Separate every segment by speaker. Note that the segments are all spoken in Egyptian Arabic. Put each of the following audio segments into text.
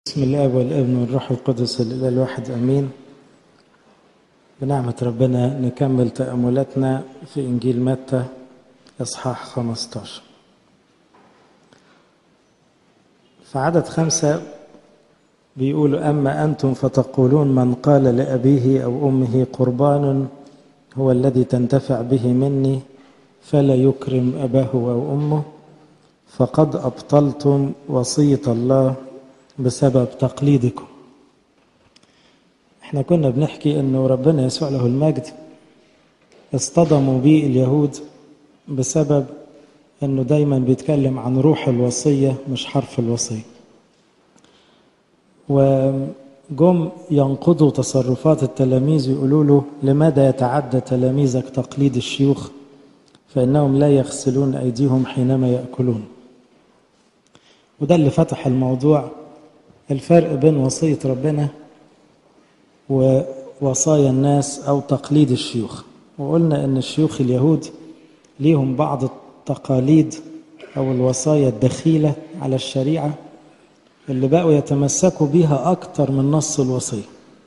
Speaker 1: بسم الله والابن والروح القدس الاله الواحد امين بنعمه ربنا نكمل تاملاتنا في انجيل متى اصحاح 15 في عدد خمسة بيقولوا أما أنتم فتقولون من قال لأبيه أو أمه قربان هو الذي تنتفع به مني فلا يكرم أباه أو أمه فقد أبطلتم وصية الله بسبب تقليدكم احنا كنا بنحكي انه ربنا يسوع له المجد اصطدموا به اليهود بسبب انه دايما بيتكلم عن روح الوصية مش حرف الوصية وجم ينقضوا تصرفات التلاميذ يقولوا له لماذا يتعدى تلاميذك تقليد الشيوخ فإنهم لا يغسلون أيديهم حينما يأكلون وده اللي فتح الموضوع الفرق بين وصية ربنا ووصايا الناس أو تقليد الشيوخ وقلنا أن الشيوخ اليهود ليهم بعض التقاليد أو الوصايا الدخيلة على الشريعة اللي بقوا يتمسكوا بيها أكتر من نص الوصية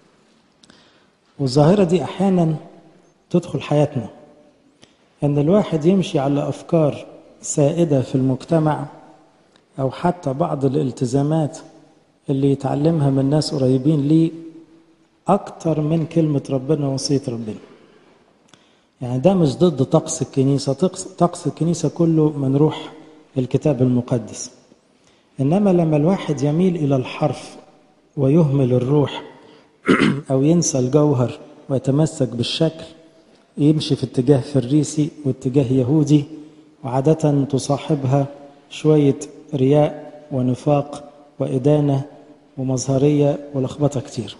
Speaker 1: والظاهرة دي أحيانا تدخل حياتنا أن الواحد يمشي على أفكار سائدة في المجتمع أو حتى بعض الالتزامات اللي يتعلمها من ناس قريبين ليه أكتر من كلمة ربنا ووصية ربنا يعني ده مش ضد طقس الكنيسة طقس الكنيسة كله من روح الكتاب المقدس إنما لما الواحد يميل إلى الحرف ويهمل الروح أو ينسى الجوهر ويتمسك بالشكل يمشي في اتجاه فريسي واتجاه يهودي وعادة تصاحبها شوية رياء ونفاق وإدانة ومظهرية ولخبطة كتير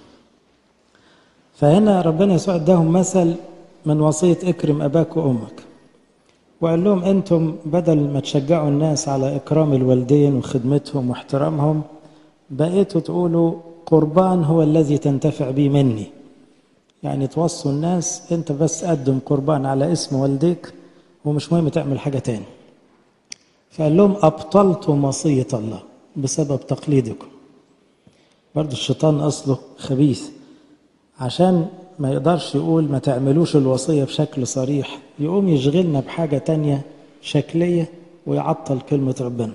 Speaker 1: فهنا ربنا يسوع اداهم مثل من وصية اكرم أباك وأمك وقال لهم أنتم بدل ما تشجعوا الناس على إكرام الوالدين وخدمتهم واحترامهم بقيتوا تقولوا قربان هو الذي تنتفع به مني يعني توصوا الناس أنت بس قدم قربان على اسم والديك ومش مهم تعمل حاجة تاني فقال لهم أبطلتم وصية الله بسبب تقليدكم برضو الشيطان أصله خبيث عشان ما يقدرش يقول ما تعملوش الوصية بشكل صريح يقوم يشغلنا بحاجة تانية شكلية ويعطل كلمة ربنا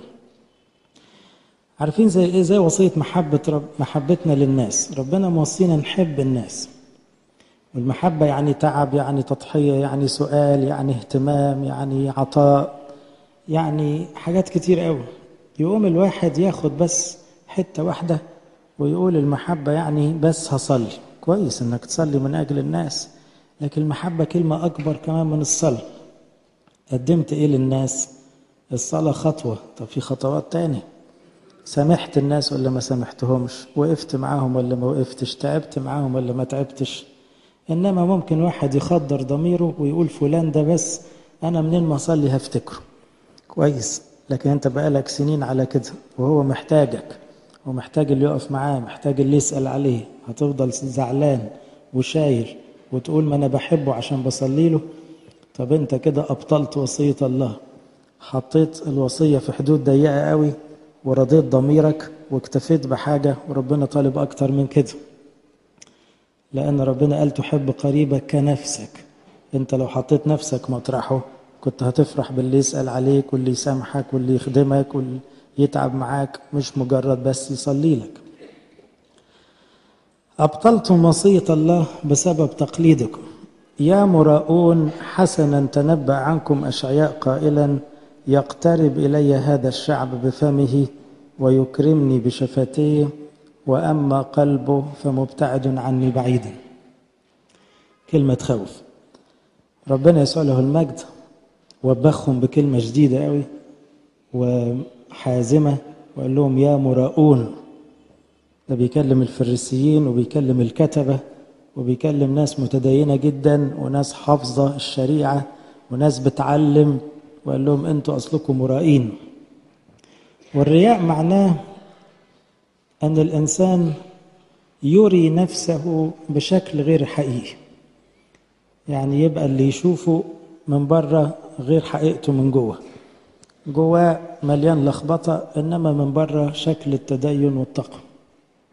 Speaker 1: عارفين زي ايه زي وصية محبة رب محبتنا للناس ربنا موصينا نحب الناس والمحبة يعني تعب يعني تضحية يعني سؤال يعني اهتمام يعني عطاء يعني حاجات كتير قوي يقوم الواحد ياخد بس حتة واحدة ويقول المحبة يعني بس هصلي كويس انك تصلي من اجل الناس لكن المحبة كلمة اكبر كمان من الصلاة قدمت ايه للناس الصلاة خطوة طب في خطوات تاني سامحت الناس ولا ما سامحتهمش وقفت معاهم ولا ما وقفتش تعبت معاهم ولا ما تعبتش انما ممكن واحد يخدر ضميره ويقول فلان ده بس انا منين ما اصلي هفتكره كويس لكن انت بقالك سنين على كده وهو محتاجك ومحتاج اللي يقف معاه محتاج اللي يسأل عليه هتفضل زعلان وشايل وتقول ما انا بحبه عشان بصلي له طب انت كده ابطلت وصية الله حطيت الوصية في حدود ضيقة قوي ورضيت ضميرك واكتفيت بحاجة وربنا طالب اكتر من كده لان ربنا قال تحب قريبك كنفسك انت لو حطيت نفسك مطرحه كنت هتفرح باللي يسأل عليك واللي يسامحك واللي يخدمك واللي يتعب معاك مش مجرد بس يصلي لك أبطلتم وصية الله بسبب تقليدكم يا مراؤون حسنا تنبأ عنكم أشعياء قائلا يقترب إلي هذا الشعب بفمه ويكرمني بشفتيه وأما قلبه فمبتعد عني بعيدا كلمة خوف ربنا يسوع له المجد وبخهم بكلمة جديدة قوي وحازمة وقال لهم يا مراؤون ده بيكلم الفريسيين وبيكلم الكتبة وبيكلم ناس متدينة جدا وناس حافظة الشريعة وناس بتعلم وقال لهم انتوا اصلكم مرائين والرياء معناه ان الانسان يري نفسه بشكل غير حقيقي يعني يبقى اللي يشوفه من بره غير حقيقته من جوه جواه مليان لخبطة إنما من بره شكل التدين والتقوى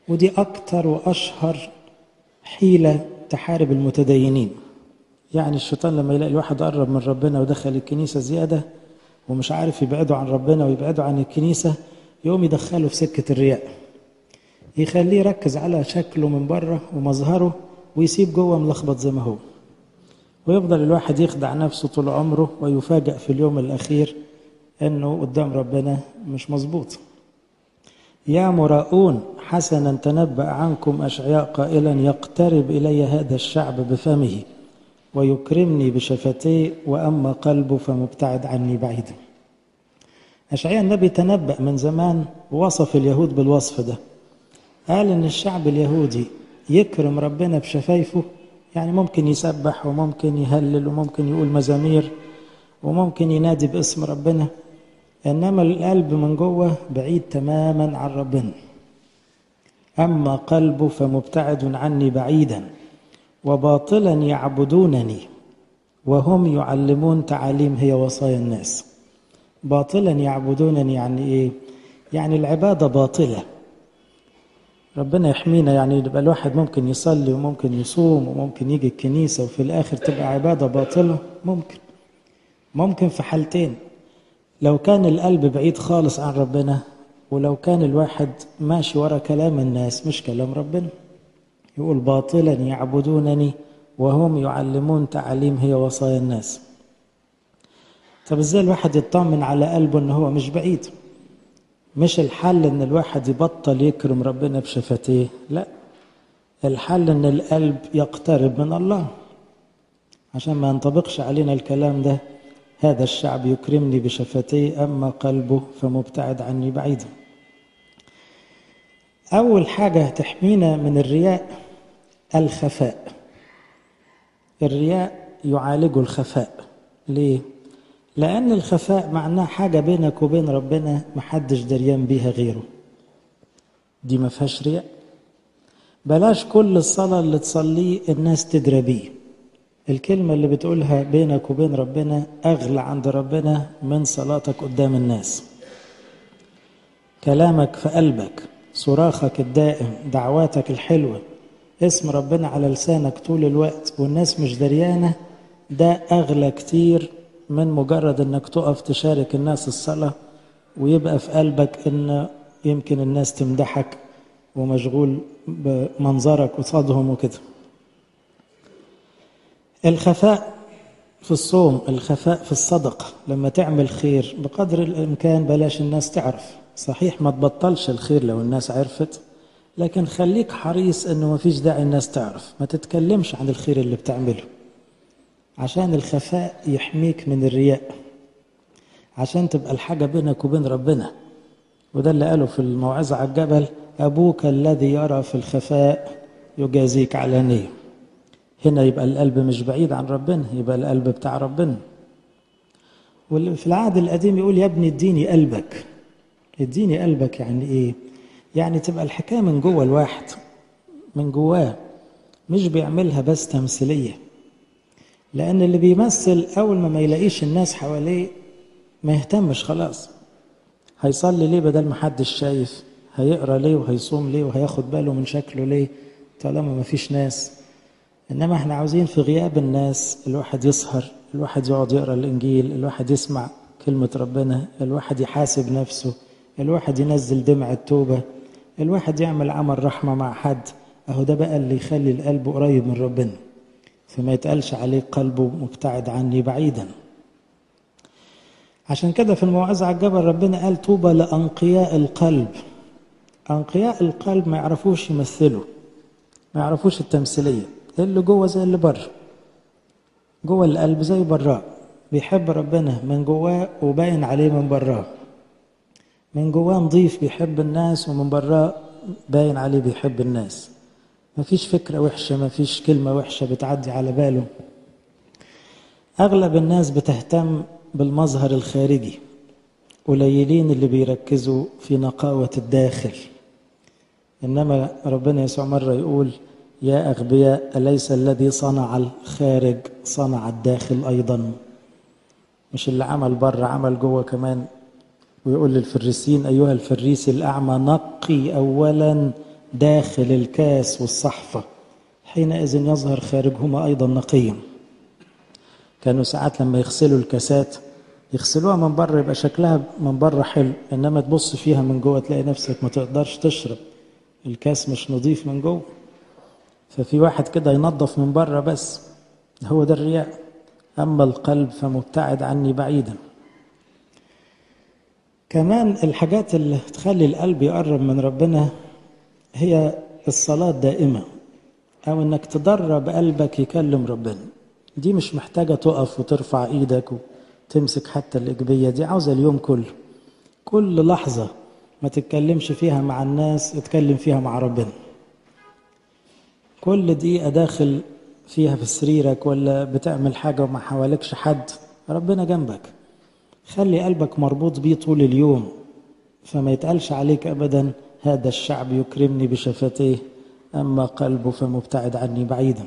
Speaker 1: ودي أكتر وأشهر حيلة تحارب المتدينين يعني الشيطان لما يلاقي الواحد قرب من ربنا ودخل الكنيسة زيادة ومش عارف يبعده عن ربنا ويبعده عن الكنيسة يقوم يدخله في سكة الرياء يخليه يركز على شكله من بره ومظهره ويسيب جوه ملخبط زي ما هو ويفضل الواحد يخدع نفسه طول عمره ويفاجأ في اليوم الأخير أنه قدام ربنا مش مظبوط يا مراؤون حسنا تنبأ عنكم أشعياء قائلا يقترب إلي هذا الشعب بفمه ويكرمني بشفتيه وأما قلبه فمبتعد عني بعيدا أشعياء النبي تنبأ من زمان ووصف اليهود بالوصف ده قال إن الشعب اليهودي يكرم ربنا بشفايفه يعني ممكن يسبح وممكن يهلل وممكن يقول مزامير وممكن ينادي باسم ربنا انما القلب من جوه بعيد تماما عن ربنا اما قلبه فمبتعد عني بعيدا وباطلا يعبدونني وهم يعلمون تعاليم هي وصايا الناس باطلا يعبدونني يعني ايه يعني العباده باطله ربنا يحمينا يعني يبقى الواحد ممكن يصلي وممكن يصوم وممكن يجي الكنيسه وفي الاخر تبقى عباده باطله ممكن ممكن في حالتين لو كان القلب بعيد خالص عن ربنا ولو كان الواحد ماشي ورا كلام الناس مش كلام ربنا يقول باطلا يعبدونني وهم يعلمون تعاليم هي وصايا الناس طب ازاي الواحد يطمن على قلبه ان هو مش بعيد مش الحل ان الواحد يبطل يكرم ربنا بشفتيه لا الحل ان القلب يقترب من الله عشان ما ينطبقش علينا الكلام ده هذا الشعب يكرمني بشفتيه أما قلبه فمبتعد عني بعيدا أول حاجة تحمينا من الرياء الخفاء الرياء يعالج الخفاء ليه؟ لأن الخفاء معناه حاجة بينك وبين ربنا محدش دريان بيها غيره دي ما فيهاش رياء بلاش كل الصلاة اللي تصليه الناس تدرى بيه الكلمة اللي بتقولها بينك وبين ربنا أغلى عند ربنا من صلاتك قدام الناس كلامك في قلبك صراخك الدائم دعواتك الحلوة اسم ربنا على لسانك طول الوقت والناس مش دريانة ده أغلى كتير من مجرد انك تقف تشارك الناس الصلاة ويبقى في قلبك ان يمكن الناس تمدحك ومشغول بمنظرك قصادهم وكده الخفاء في الصوم الخفاء في الصدقة لما تعمل خير بقدر الإمكان بلاش الناس تعرف صحيح ما تبطلش الخير لو الناس عرفت لكن خليك حريص انه ما فيش داعي الناس تعرف ما تتكلمش عن الخير اللي بتعمله عشان الخفاء يحميك من الرياء عشان تبقى الحاجة بينك وبين ربنا وده اللي قاله في الموعظة على الجبل أبوك الذي يرى في الخفاء يجازيك علانية هنا يبقى القلب مش بعيد عن ربنا يبقى القلب بتاع ربنا واللي في العهد القديم يقول يا ابني اديني قلبك اديني قلبك يعني ايه يعني تبقى الحكايه من جوه الواحد من جواه مش بيعملها بس تمثيليه لان اللي بيمثل اول ما ما يلاقيش الناس حواليه ما يهتمش خلاص هيصلي ليه بدل ما حدش شايف هيقرا ليه وهيصوم ليه وهياخد باله من شكله ليه طالما ما فيش ناس انما احنا عاوزين في غياب الناس الواحد يسهر الواحد يقعد يقرا الانجيل الواحد يسمع كلمه ربنا الواحد يحاسب نفسه الواحد ينزل دمع التوبه الواحد يعمل عمل رحمه مع حد اهو ده بقى اللي يخلي القلب قريب من ربنا فما يتقالش عليه قلبه مبتعد عني بعيدا عشان كده في الموعظة على الجبل ربنا قال طوبى لأنقياء القلب أنقياء القلب ما يعرفوش يمثلوا ما يعرفوش التمثيلية اللي جوه زي اللي بره جوه القلب زي براه بيحب ربنا من جواه وباين عليه من براه من جواه نضيف بيحب الناس ومن براه باين عليه بيحب الناس مفيش فكرة وحشة مفيش كلمة وحشة بتعدي على باله أغلب الناس بتهتم بالمظهر الخارجي قليلين اللي بيركزوا في نقاوة الداخل إنما ربنا يسوع مرة يقول يا أغبياء أليس الذي صنع الخارج صنع الداخل أيضا مش اللي عمل بره عمل جوه كمان ويقول للفريسين أيها الفريسي الأعمى نقي أولا داخل الكاس والصحفة حينئذ يظهر خارجهما أيضا نقيا كانوا ساعات لما يغسلوا الكاسات يغسلوها من بره يبقى شكلها من بره حلو انما تبص فيها من جوه تلاقي نفسك ما تقدرش تشرب الكاس مش نظيف من جوه ففي واحد كده ينظف من بره بس هو ده الرياء اما القلب فمبتعد عني بعيدا كمان الحاجات اللي تخلي القلب يقرب من ربنا هي الصلاة دائمة أو إنك تدرب قلبك يكلم ربنا دي مش محتاجة تقف وترفع إيدك وتمسك حتى الإيجابية دي عاوزة اليوم كله كل لحظة ما تتكلمش فيها مع الناس اتكلم فيها مع ربنا كل دقيقة داخل فيها في سريرك ولا بتعمل حاجة وما حوالكش حد ربنا جنبك خلي قلبك مربوط بيه طول اليوم فما يتقالش عليك أبدا هذا الشعب يكرمني بشفتيه أما قلبه فمبتعد عني بعيدا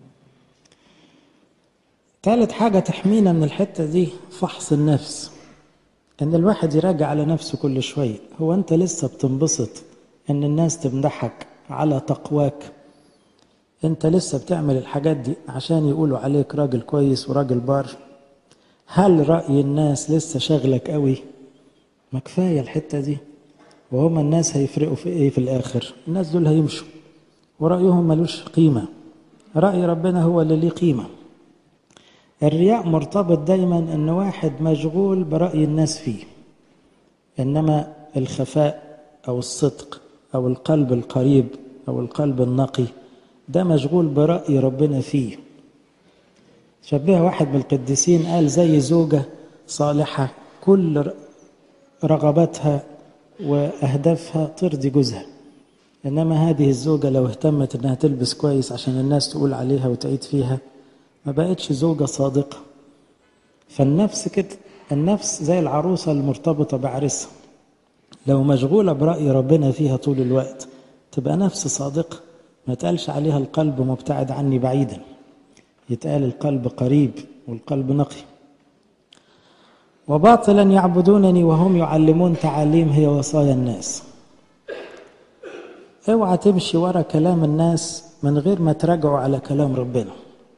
Speaker 1: ثالث حاجة تحمينا من الحتة دي فحص النفس ان الواحد يراجع على نفسه كل شوية هو انت لسه بتنبسط ان الناس تمدحك على تقواك انت لسه بتعمل الحاجات دي عشان يقولوا عليك راجل كويس وراجل بار هل رأي الناس لسه شغلك قوي ما كفاية الحتة دي وهما الناس هيفرقوا في ايه في الاخر الناس دول هيمشوا ورأيهم ملوش قيمة رأي ربنا هو اللي ليه قيمة الرياء مرتبط دايما ان واحد مشغول برأي الناس فيه انما الخفاء او الصدق او القلب القريب او القلب النقي ده مشغول برأي ربنا فيه شبه واحد من القديسين قال زي زوجة صالحة كل رغباتها وأهدافها ترضي جوزها إنما هذه الزوجة لو اهتمت إنها تلبس كويس عشان الناس تقول عليها وتعيد فيها ما بقتش زوجة صادقة فالنفس كده النفس زي العروسة المرتبطة بعرسها لو مشغولة برأي ربنا فيها طول الوقت تبقى نفس صادقة ما تقالش عليها القلب مبتعد عني بعيدا يتقال القلب قريب والقلب نقي وباطلا يعبدونني وهم يعلمون تعاليم هي وصايا الناس اوعى تمشي ورا كلام الناس من غير ما تراجعوا على كلام ربنا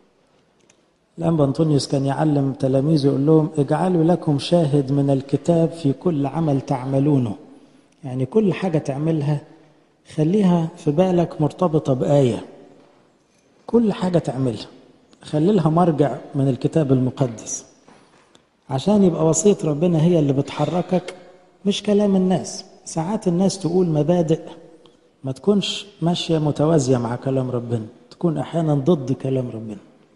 Speaker 1: الأنبا أنطونيوس كان يعلم تلاميذه يقول لهم اجعلوا لكم شاهد من الكتاب في كل عمل تعملونه يعني كل حاجة تعملها خليها في بالك مرتبطة بآية كل حاجة تعملها خلي لها مرجع من الكتاب المقدس عشان يبقى وصية ربنا هي اللي بتحركك مش كلام الناس ساعات الناس تقول مبادئ ما تكونش ماشية متوازية مع كلام ربنا تكون أحيانا ضد كلام ربنا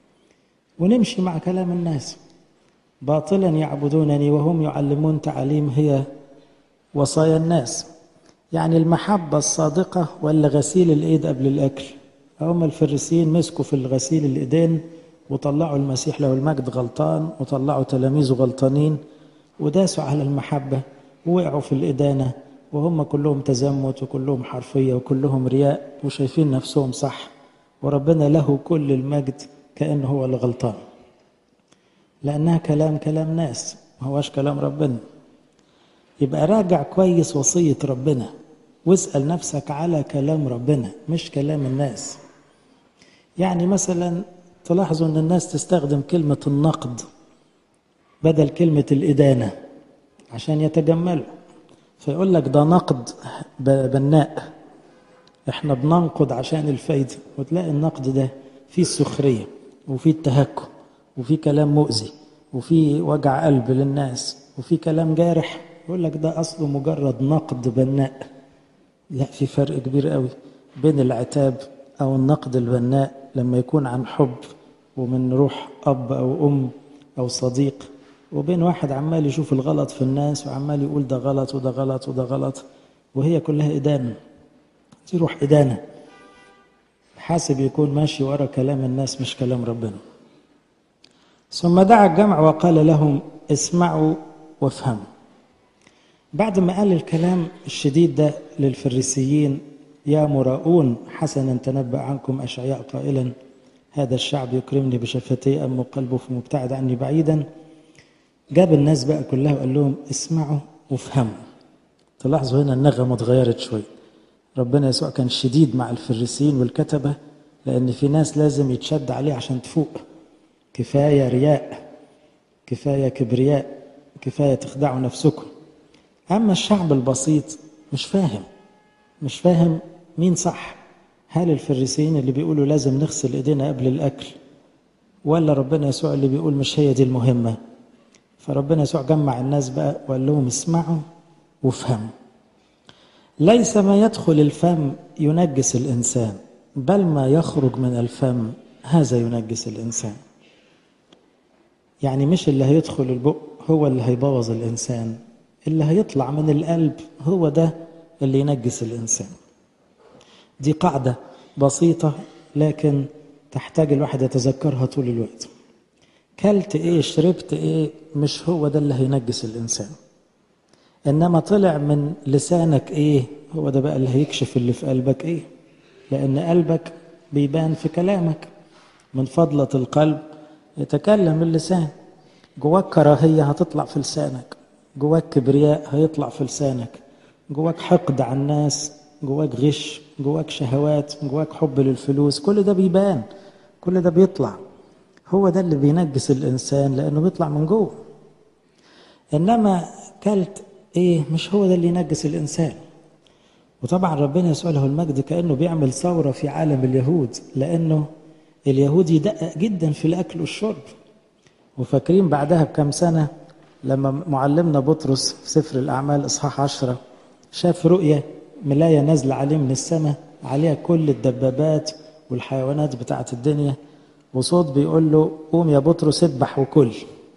Speaker 1: ونمشي مع كلام الناس باطلا يعبدونني وهم يعلمون تعاليم هي وصايا الناس يعني المحبة الصادقة ولا غسيل الإيد قبل الأكل هم الفريسيين مسكوا في الغسيل الإيدين وطلعوا المسيح له المجد غلطان وطلعوا تلاميذه غلطانين وداسوا على المحبة ووقعوا في الإدانة وهم كلهم تزمت وكلهم حرفية وكلهم رياء وشايفين نفسهم صح وربنا له كل المجد كأنه هو اللي غلطان لأنها كلام كلام ناس ما هواش كلام ربنا يبقى راجع كويس وصية ربنا واسأل نفسك على كلام ربنا مش كلام الناس يعني مثلا تلاحظوا ان الناس تستخدم كلمة النقد بدل كلمة الإدانة عشان يتجملوا فيقول لك ده نقد بناء احنا بننقد عشان الفايدة وتلاقي النقد ده فيه السخرية وفيه التهكم وفيه كلام مؤذي وفيه وجع قلب للناس وفيه كلام جارح يقول لك ده أصله مجرد نقد بناء لا في فرق كبير قوي بين العتاب أو النقد البناء لما يكون عن حب ومن روح أب أو أم أو صديق وبين واحد عمال يشوف الغلط في الناس وعمال يقول ده غلط وده غلط وده غلط وهي كلها إدانة دي روح إدانة حاسب يكون ماشي ورا كلام الناس مش كلام ربنا ثم دعا الجمع وقال لهم اسمعوا وافهموا بعد ما قال الكلام الشديد ده للفريسيين يا مراؤون حسنا تنبأ عنكم أشعياء قائلا هذا الشعب يكرمني بشفتي أم قلبه مبتعد عني بعيدا جاب الناس بقى كلها وقال لهم اسمعوا وافهموا تلاحظوا هنا النغمة اتغيرت شوي ربنا يسوع كان شديد مع الفريسيين والكتبة لأن في ناس لازم يتشد عليه عشان تفوق كفاية رياء كفاية كبرياء كفاية تخدعوا نفسكم أما الشعب البسيط مش فاهم مش فاهم مين صح هل الفريسيين اللي بيقولوا لازم نغسل ايدينا قبل الأكل ولا ربنا يسوع اللي بيقول مش هي دي المهمة فربنا يسوع جمع الناس بقى وقال لهم اسمعوا وافهموا ليس ما يدخل الفم ينجس الإنسان بل ما يخرج من الفم هذا ينجس الإنسان يعني مش اللي هيدخل البق هو اللي هيبوظ الإنسان اللي هيطلع من القلب هو ده اللي ينجس الإنسان دي قاعدة بسيطة لكن تحتاج الواحد يتذكرها طول الوقت كلت ايه شربت ايه مش هو ده اللي هينجس الإنسان إنما طلع من لسانك ايه هو ده بقى اللي هيكشف اللي في قلبك ايه لأن قلبك بيبان في كلامك من فضلة القلب يتكلم اللسان جواك كراهية هتطلع في لسانك جواك كبرياء هيطلع في لسانك جواك حقد على الناس جواك غش جواك شهوات جواك حب للفلوس كل ده بيبان كل ده بيطلع هو ده اللي بينجس الإنسان لأنه بيطلع من جوه إنما كلت إيه مش هو ده اللي ينجس الإنسان وطبعا ربنا يسوع له المجد كأنه بيعمل ثورة في عالم اليهود لأنه اليهود يدقق جدا في الأكل والشرب وفاكرين بعدها بكم سنة لما معلمنا بطرس في سفر الأعمال إصحاح عشرة شاف رؤية ملاية نازلة عليه من السماء عليها كل الدبابات والحيوانات بتاعة الدنيا وصوت بيقول له قوم يا بطرس اذبح وكل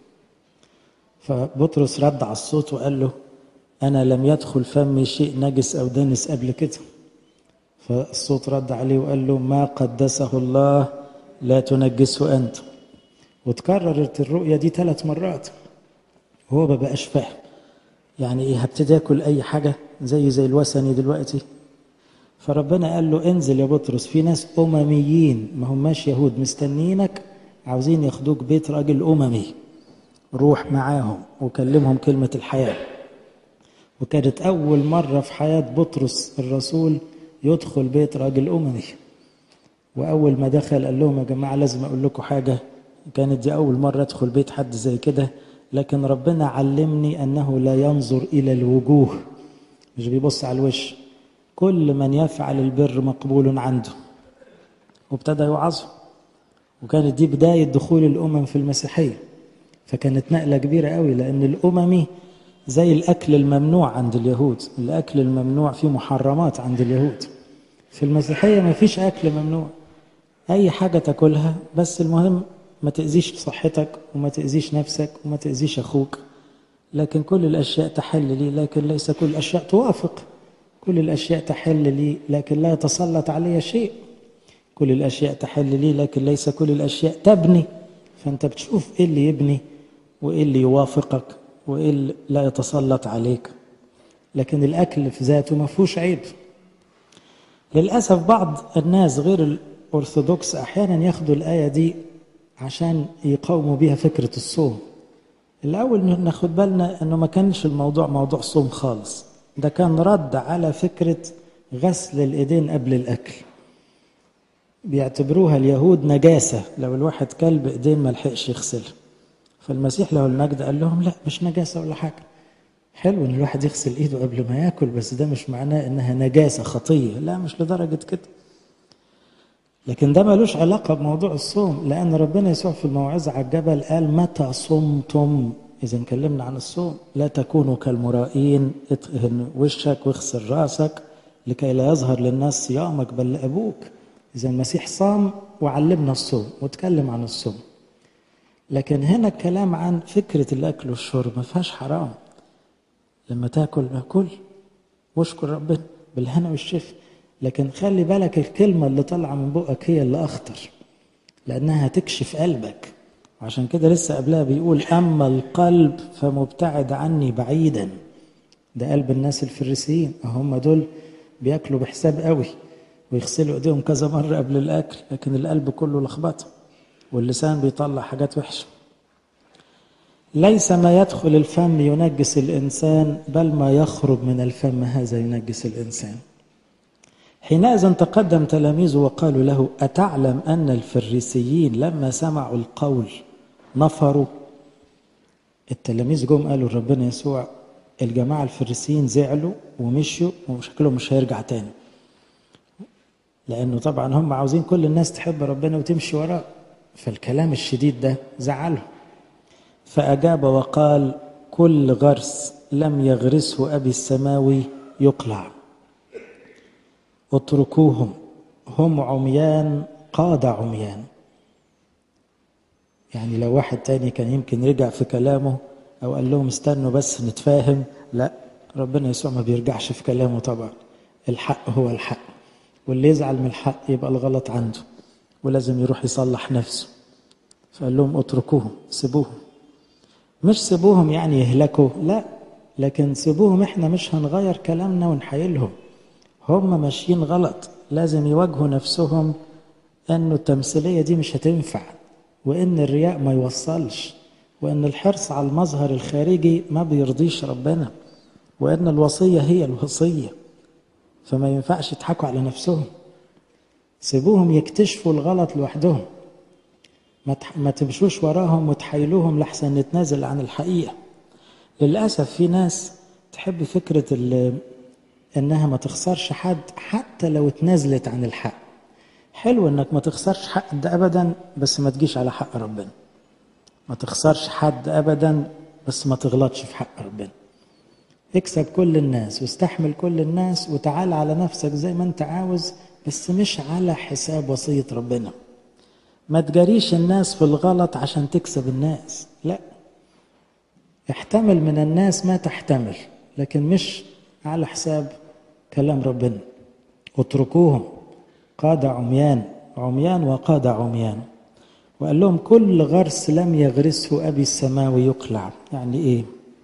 Speaker 1: فبطرس رد على الصوت وقال له أنا لم يدخل فمي شيء نجس أو دنس قبل كده فالصوت رد عليه وقال له ما قدسه الله لا تنجسه أنت وتكررت الرؤية دي ثلاث مرات هو ما بقاش فاهم يعني ايه هبتدي اكل اي حاجه زي زي الوثني دلوقتي فربنا قال له انزل يا بطرس في ناس امميين ما هماش يهود مستنينك عاوزين ياخدوك بيت راجل اممي روح معاهم وكلمهم كلمه الحياه وكانت اول مره في حياه بطرس الرسول يدخل بيت راجل اممي واول ما دخل قال لهم يا جماعه لازم اقول لكم حاجه كانت دي اول مره ادخل بيت حد زي كده لكن ربنا علمني انه لا ينظر الى الوجوه مش بيبص على الوش كل من يفعل البر مقبول عنده وابتدى يوعظه وكانت دي بداية دخول الأمم في المسيحية فكانت نقلة كبيرة قوي لأن الأممي زي الأكل الممنوع عند اليهود الأكل الممنوع فيه محرمات عند اليهود في المسيحية ما فيش أكل ممنوع أي حاجة تاكلها بس المهم ما تأذيش صحتك وما تأذيش نفسك وما تأذيش أخوك لكن كل الأشياء تحل لي لكن ليس كل الأشياء توافق كل الأشياء تحل لي لكن لا يتسلط علي شيء كل الأشياء تحل لي لكن ليس كل الأشياء تبني فأنت بتشوف إيه اللي يبني وإيه اللي يوافقك وإيه اللي لا يتسلط عليك لكن الأكل في ذاته ما فيهوش عيب للأسف بعض الناس غير الأرثوذكس أحيانا ياخدوا الآية دي عشان يقاوموا بيها فكرة الصوم الأول ناخد بالنا أنه ما كانش الموضوع موضوع صوم خالص ده كان رد على فكرة غسل الإيدين قبل الأكل بيعتبروها اليهود نجاسة لو الواحد كل بإيدين ما لحقش يغسلها فالمسيح له المجد قال لهم لا مش نجاسة ولا حاجة حلو ان الواحد يغسل ايده قبل ما ياكل بس ده مش معناه انها نجاسة خطية لا مش لدرجة كده لكن ده ملوش علاقة بموضوع الصوم لأن ربنا يسوع في الموعظة على الجبل قال متى صمتم إذا اتكلمنا عن الصوم لا تكونوا كالمرائين اتهن وشك واغسل راسك لكي لا يظهر للناس صيامك بل لأبوك إذا المسيح صام وعلمنا الصوم واتكلم عن الصوم لكن هنا الكلام عن فكرة الأكل والشرب ما فيهاش حرام لما تاكل كل واشكر ربنا بالهنا والشفا لكن خلي بالك الكلمة اللي طالعة من بقك هي اللي أخطر لأنها تكشف قلبك وعشان كده لسه قبلها بيقول أما القلب فمبتعد عني بعيدا ده قلب الناس الفريسيين هم دول بياكلوا بحساب قوي ويغسلوا ايديهم كذا مرة قبل الأكل لكن القلب كله لخبطة واللسان بيطلع حاجات وحشة ليس ما يدخل الفم ينجس الإنسان بل ما يخرج من الفم هذا ينجس الإنسان حينئذ تقدم تلاميذه وقالوا له أتعلم أن الفريسيين لما سمعوا القول نفروا التلاميذ جم قالوا لربنا يسوع الجماعة الفريسيين زعلوا ومشوا وشكلهم مش هيرجع تاني لأنه طبعا هم عاوزين كل الناس تحب ربنا وتمشي وراه فالكلام الشديد ده زعلهم فأجاب وقال كل غرس لم يغرسه أبي السماوي يقلع اتركوهم هم عميان قاد عميان يعني لو واحد تاني كان يمكن رجع في كلامه أو قال لهم استنوا بس نتفاهم لا ربنا يسوع ما بيرجعش في كلامه طبعا الحق هو الحق واللي يزعل من الحق يبقى الغلط عنده ولازم يروح يصلح نفسه فقال لهم اتركوهم سيبوهم مش سيبوهم يعني يهلكوا لا لكن سيبوهم احنا مش هنغير كلامنا ونحايلهم هم ماشيين غلط لازم يواجهوا نفسهم انه التمثيليه دي مش هتنفع وان الرياء ما يوصلش وان الحرص على المظهر الخارجي ما بيرضيش ربنا وان الوصيه هي الوصيه فما ينفعش يضحكوا على نفسهم سيبوهم يكتشفوا الغلط لوحدهم ما تمشوش وراهم وتحايلوهم لحسن نتنازل عن الحقيقه للاسف في ناس تحب فكره انها ما تخسرش حد حتى لو اتنازلت عن الحق حلو انك ما تخسرش حق ده ابدا بس ما تجيش على حق ربنا ما تخسرش حد ابدا بس ما تغلطش في حق ربنا اكسب كل الناس واستحمل كل الناس وتعال على نفسك زي ما انت عاوز بس مش على حساب وصية ربنا ما تجاريش الناس في الغلط عشان تكسب الناس لا احتمل من الناس ما تحتمل لكن مش على حساب كلام ربنا اتركوهم قاد عميان عميان وقاد عميان وقال لهم كل غرس لم يغرسه أبي السماوي يقلع يعني إيه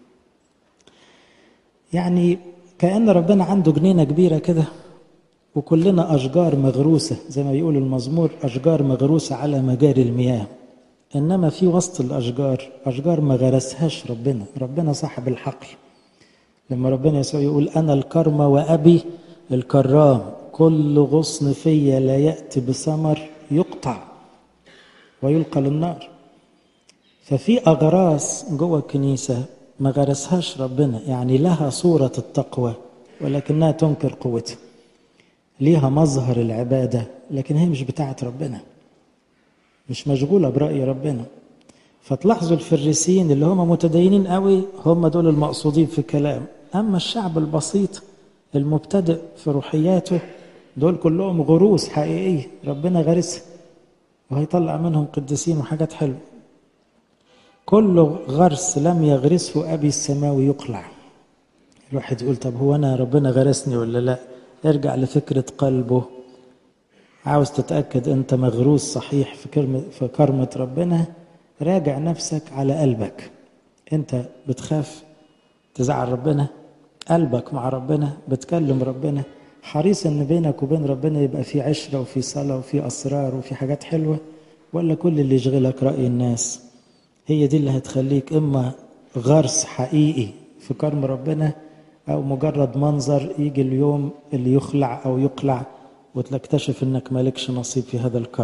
Speaker 1: يعني كأن ربنا عنده جنينة كبيرة كده وكلنا أشجار مغروسة زي ما بيقول المزمور أشجار مغروسة على مجاري المياه إنما في وسط الأشجار أشجار ما غرسهاش ربنا ربنا صاحب الحقل لما ربنا يسوع يقول أنا الكرمة وأبي الكرام كل غصن فيا لا يأتي بثمر يقطع ويلقى للنار ففي أغراس جوه الكنيسة ما غرسهاش ربنا يعني لها صورة التقوى ولكنها تنكر قوتها ليها مظهر العبادة لكن هي مش بتاعة ربنا مش مشغولة برأي ربنا فتلاحظوا الفريسيين اللي هم متدينين قوي هم دول المقصودين في الكلام أما الشعب البسيط المبتدئ في روحياته دول كلهم غروس حقيقية ربنا غرسها وهيطلع منهم قديسين وحاجات حلوة كل غرس لم يغرسه أبي السماوي يقلع الواحد يقول طب هو أنا ربنا غرسني ولا لا ارجع لفكرة قلبه عاوز تتأكد أنت مغروس صحيح في كرمة, في كرمة ربنا راجع نفسك على قلبك أنت بتخاف تزعل ربنا قلبك مع ربنا بتكلم ربنا حريص ان بينك وبين ربنا يبقى في عشره وفي صلاه وفي اسرار وفي حاجات حلوه ولا كل اللي يشغلك راي الناس هي دي اللي هتخليك اما غرس حقيقي في كرم ربنا او مجرد منظر يجي اليوم اللي يخلع او يقلع وتكتشف انك مالكش نصيب في هذا الكرم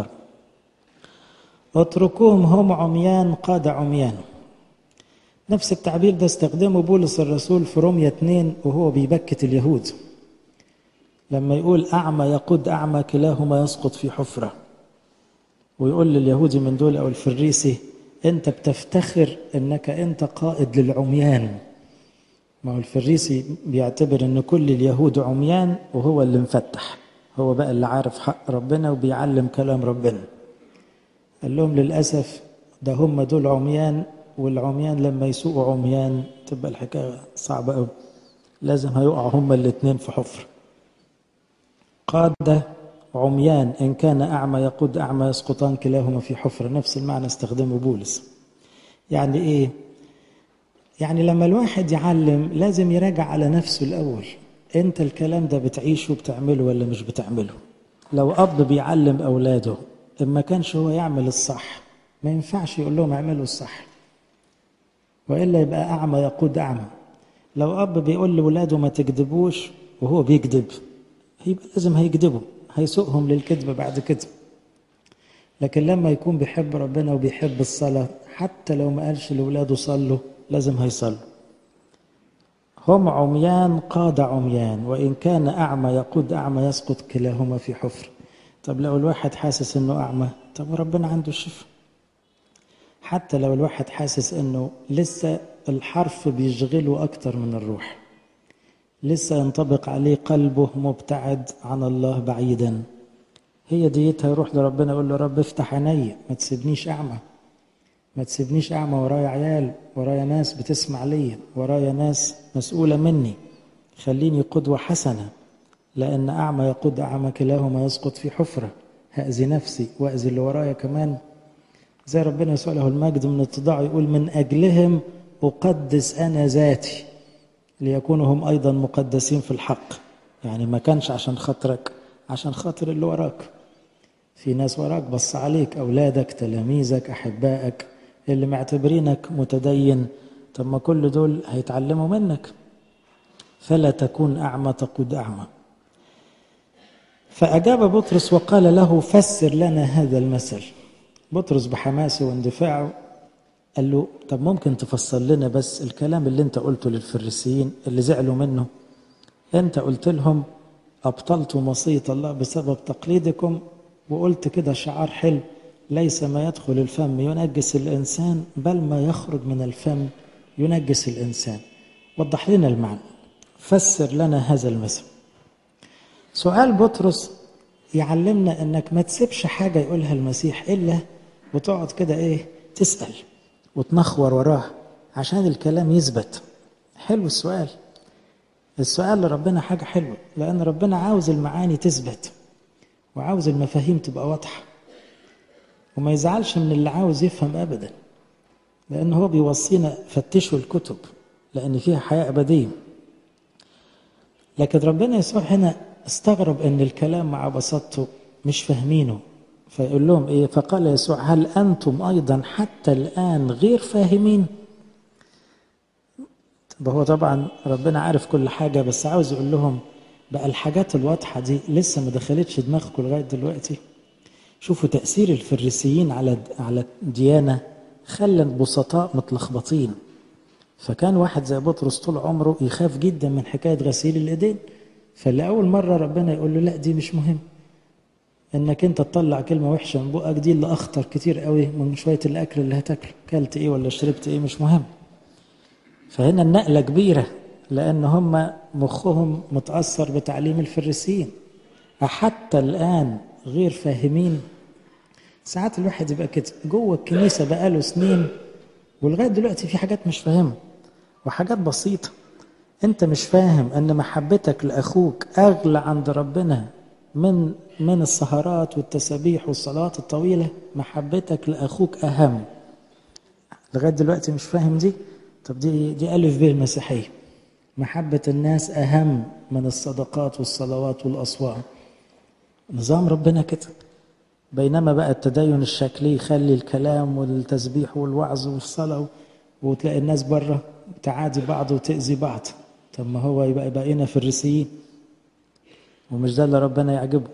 Speaker 1: اتركوهم هم عميان قاد عميان نفس التعبير ده استخدمه بولس الرسول في رومية 2 وهو بيبكت اليهود لما يقول أعمى يقود أعمى كلاهما يسقط في حفرة ويقول لليهودي من دول أو الفريسي أنت بتفتخر أنك أنت قائد للعميان ما هو الفريسي بيعتبر أن كل اليهود عميان وهو اللي مفتح هو بقى اللي عارف حق ربنا وبيعلم كلام ربنا قال لهم للأسف ده هم دول عميان والعميان لما يسوقوا عميان تبقى الحكاية صعبة قوي لازم هيقعوا هما الاثنين في حفرة قاد عميان إن كان أعمى يقود أعمى يسقطان كلاهما في حفرة نفس المعنى استخدمه بولس يعني إيه يعني لما الواحد يعلم لازم يراجع على نفسه الأول أنت الكلام ده بتعيشه وبتعمله ولا مش بتعمله لو أب بيعلم أولاده إما كانش هو يعمل الصح ما ينفعش يقول لهم اعملوا الصح والا يبقى اعمى يقود اعمى لو اب بيقول لاولاده ما تكذبوش وهو بيكذب يبقى لازم هيكذبوا هيسوقهم للكذب بعد كده لكن لما يكون بيحب ربنا وبيحب الصلاة حتى لو ما قالش لولاده صلوا لازم هيصلوا هم عميان قاد عميان وإن كان أعمى يقود أعمى يسقط كلاهما في حفر طب لو الواحد حاسس إنه أعمى طب ربنا عنده الشفاء حتى لو الواحد حاسس إنه لسه الحرف بيشغله أكتر من الروح لسه ينطبق عليه قلبه مبتعد عن الله بعيدا هي ديتها يروح لربنا يقول له رب افتح عيني ما تسيبنيش أعمى ما تسيبنيش أعمى ورايا عيال ورايا ناس بتسمع ليا ورايا ناس مسؤولة مني خليني قدوة حسنة لأن أعمى يقود أعمى كلاهما يسقط في حفرة هأذي نفسي وأذي اللي ورايا كمان زي ربنا يسوع له المجد من اتضاعه يقول من أجلهم أقدس أنا ذاتي ليكونوا هم أيضا مقدسين في الحق يعني ما كانش عشان خاطرك عشان خاطر اللي وراك في ناس وراك بص عليك أولادك تلاميذك أحبائك اللي معتبرينك متدين طب ما كل دول هيتعلموا منك فلا تكون أعمى تقود أعمى فأجاب بطرس وقال له فسر لنا هذا المثل بطرس بحماسه واندفاعه قال له طب ممكن تفسر لنا بس الكلام اللي انت قلته للفريسيين اللي زعلوا منه انت قلت لهم أبطلتم وصية الله بسبب تقليدكم وقلت كده شعار حلو ليس ما يدخل الفم ينجس الإنسان بل ما يخرج من الفم ينجس الإنسان وضح لنا المعنى فسر لنا هذا المثل سؤال بطرس يعلمنا انك ما تسيبش حاجة يقولها المسيح إلا وتقعد كده ايه تسأل وتنخور وراه عشان الكلام يثبت حلو السؤال السؤال لربنا حاجة حلوة لأن ربنا عاوز المعاني تثبت وعاوز المفاهيم تبقى واضحة وما يزعلش من اللي عاوز يفهم أبدا لأن هو بيوصينا فتشوا الكتب لأن فيها حياة أبدية لكن ربنا يسوع هنا استغرب أن الكلام مع بساطته مش فاهمينه فيقول لهم إيه فقال يسوع هل أنتم أيضا حتى الآن غير فاهمين هو طبعا ربنا عارف كل حاجة بس عاوز يقول لهم بقى الحاجات الواضحة دي لسه ما دخلتش دماغكم لغاية دلوقتي شوفوا تأثير الفريسيين على على الديانة خلى البسطاء متلخبطين فكان واحد زي بطرس طول عمره يخاف جدا من حكاية غسيل الإيدين فلأول مرة ربنا يقول له لا دي مش مهم انك انت تطلع كلمة وحشة من بقك دي اللي اخطر كتير قوي من شوية الاكل اللي هتاكله كلت ايه ولا شربت ايه مش مهم فهنا النقلة كبيرة لأن هم مخهم متأثر بتعليم الفريسيين أحتى الآن غير فاهمين ساعات الواحد يبقى كده جوه الكنيسة بقاله سنين ولغاية دلوقتي في حاجات مش فاهمها وحاجات بسيطة أنت مش فاهم أن محبتك لأخوك أغلى عند ربنا من من السهرات والتسابيح والصلوات الطويلة محبتك لأخوك أهم لغاية دلوقتي مش فاهم دي طب دي دي ألف ب المسيحية محبة الناس أهم من الصدقات والصلوات والأصوات نظام ربنا كده بينما بقى التدين الشكلي يخلي الكلام والتسبيح والوعظ والصلاة وتلاقي الناس بره تعادي بعض وتأذي بعض طب ما هو يبقى بقينا فريسيين ومش ده اللي ربنا يعجبه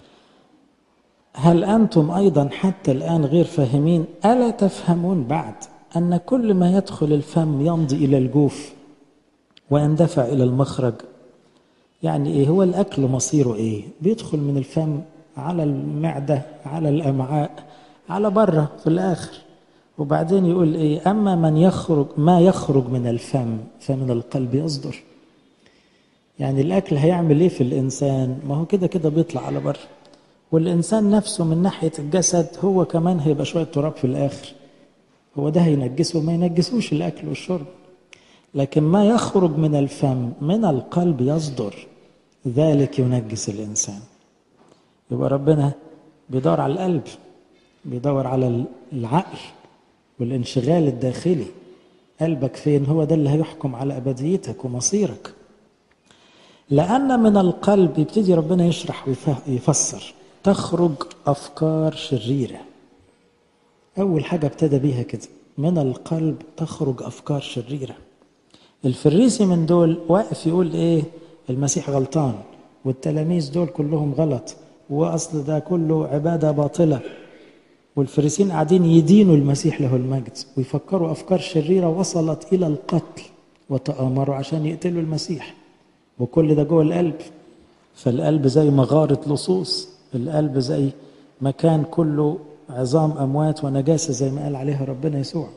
Speaker 1: هل أنتم أيضا حتى الآن غير فاهمين ألا تفهمون بعد أن كل ما يدخل الفم يمضي إلى الجوف ويندفع إلى المخرج يعني إيه هو الأكل مصيره إيه بيدخل من الفم على المعدة على الأمعاء على بره في الآخر وبعدين يقول إيه أما من يخرج ما يخرج من الفم فمن القلب يصدر يعني الأكل هيعمل إيه في الإنسان ما هو كده كده بيطلع على بره والإنسان نفسه من ناحية الجسد هو كمان هيبقى شوية تراب في الآخر هو ده هينجسه ما ينجسوش الأكل والشرب لكن ما يخرج من الفم من القلب يصدر ذلك ينجس الإنسان يبقى ربنا بيدور على القلب بيدور على العقل والانشغال الداخلي قلبك فين هو ده اللي هيحكم على أبديتك ومصيرك لأن من القلب يبتدي ربنا يشرح ويفسر تخرج أفكار شريرة أول حاجة ابتدى بيها كده من القلب تخرج أفكار شريرة الفريسي من دول واقف يقول إيه المسيح غلطان والتلاميذ دول كلهم غلط وأصل ده كله عبادة باطلة والفريسين قاعدين يدينوا المسيح له المجد ويفكروا أفكار شريرة وصلت إلى القتل وتآمروا عشان يقتلوا المسيح وكل ده جوه القلب فالقلب زي مغارة لصوص القلب زي مكان كله عظام أموات ونجاسة زي ما قال عليها ربنا يسوع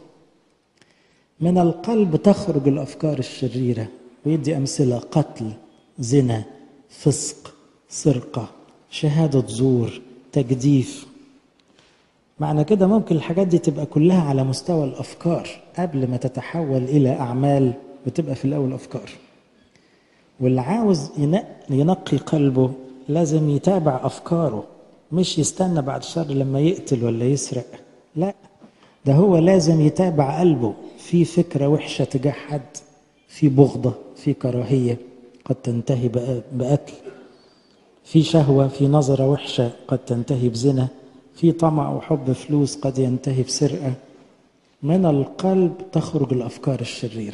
Speaker 1: من القلب تخرج الأفكار الشريرة ويدي أمثلة قتل زنا فسق سرقة شهادة زور تجديف معنى كده ممكن الحاجات دي تبقى كلها على مستوى الأفكار قبل ما تتحول إلى أعمال وتبقى في الأول أفكار واللي عاوز ينقي قلبه لازم يتابع أفكاره مش يستنى بعد الشر لما يقتل ولا يسرق لا ده هو لازم يتابع قلبه في فكرة وحشة تجاه حد في بغضة في كراهية قد تنتهي بقتل في شهوة في نظرة وحشة قد تنتهي بزنا في طمع وحب فلوس قد ينتهي بسرقة من القلب تخرج الأفكار الشريرة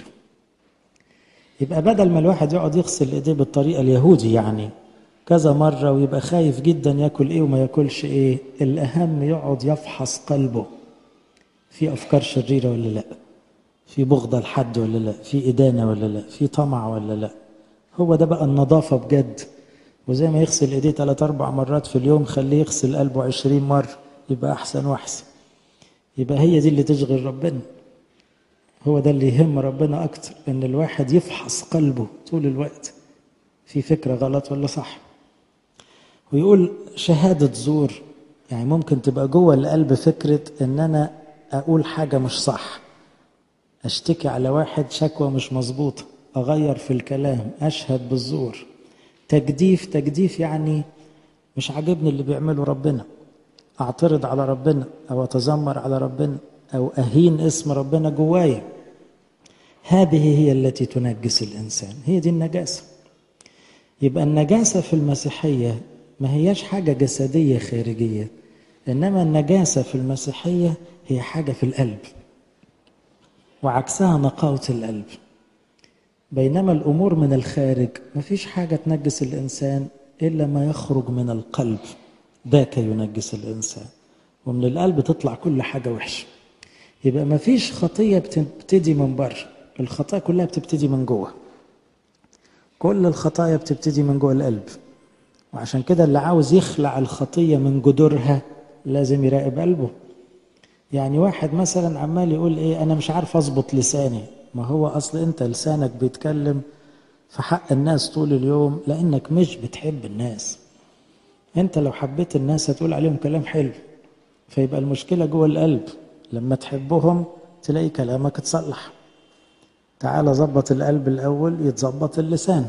Speaker 1: يبقى بدل ما الواحد يقعد يغسل ايديه بالطريقة اليهودي يعني كذا مرة ويبقى خايف جدا ياكل ايه وما ياكلش ايه الأهم يقعد يفحص قلبه في أفكار شريرة ولا لا في بغضة لحد ولا لا في إدانة ولا لا في طمع ولا لا هو ده بقى النظافة بجد وزي ما يغسل ايديه ثلاث اربع مرات في اليوم خليه يغسل قلبه عشرين مرة يبقى احسن واحسن يبقى هي دي اللي تشغل ربنا هو ده اللي يهم ربنا اكتر ان الواحد يفحص قلبه طول الوقت في فكرة غلط ولا صح ويقول شهادة زور يعني ممكن تبقى جوه القلب فكرة ان انا اقول حاجة مش صح اشتكي على واحد شكوى مش مظبوطة اغير في الكلام اشهد بالزور تجديف تجديف يعني مش عاجبني اللي بيعمله ربنا اعترض على ربنا او اتذمر على ربنا او اهين اسم ربنا جوايا هذه هي التي تنجس الانسان هي دي النجاسه يبقى النجاسه في المسيحيه ما هياش حاجه جسديه خارجيه انما النجاسه في المسيحيه هي حاجه في القلب وعكسها نقاوه القلب بينما الامور من الخارج ما فيش حاجه تنجس الانسان الا ما يخرج من القلب ذاك ينجس الانسان ومن القلب تطلع كل حاجه وحشه يبقى ما فيش خطيه بتبتدي من بره الخطايا كلها بتبتدي من جوه كل الخطايا بتبتدي من جوه القلب وعشان كده اللي عاوز يخلع الخطيه من جذورها لازم يراقب قلبه يعني واحد مثلا عمال يقول ايه انا مش عارف اظبط لساني ما هو اصل انت لسانك بيتكلم في حق الناس طول اليوم لانك مش بتحب الناس انت لو حبيت الناس هتقول عليهم كلام حلو فيبقى المشكلة جوه القلب لما تحبهم تلاقي كلامك اتصلح تعال ظبط القلب الأول يتظبط اللسان